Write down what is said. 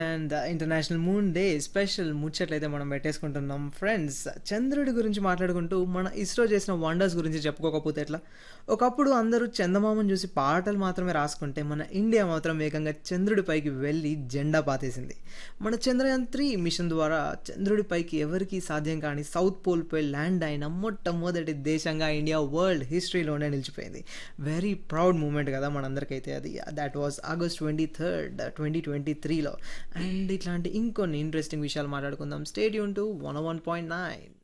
and international moon day special ముచ్చట్లయితే మనం పెట్టేసుకుంటున్నాం ఫ్రెండ్స్ చంద్రుడి గురించి మాట్లాడుకుంటూ మన ఇస్రో చేసిన వండర్స్ గురించి చెప్పుకోకపోతే ఎట్లా ఒకప్పుడు అందరూ చందమామను చూసి పాటలు మాత్రమే రాసుకుంటే మన ఇండియా మాత్రం వేగంగా చంద్రుడిపైకి వెళ్ళి జెండా పాతేసింది మన చంద్రయాన్ త్రీ మిషన్ ద్వారా చంద్రుడిపైకి ఎవరికీ సాధ్యం కాని సౌత్ పోల్పై ల్యాండ్ అయిన మొట్టమొదటి దేశంగా ఇండియా వరల్డ్ హిస్టరీలోనే నిలిచిపోయింది వెరీ ప్రౌడ్ మూమెంట్ కదా మనందరికైతే అది that was August twenty third twenty twenty త్రీలో అండ్ ఇట్లాంటి ఇంకొన్ని ఇంట్రెస్టింగ్ విషయాలు మాట్లాడుకుందాం stadium to one one point nine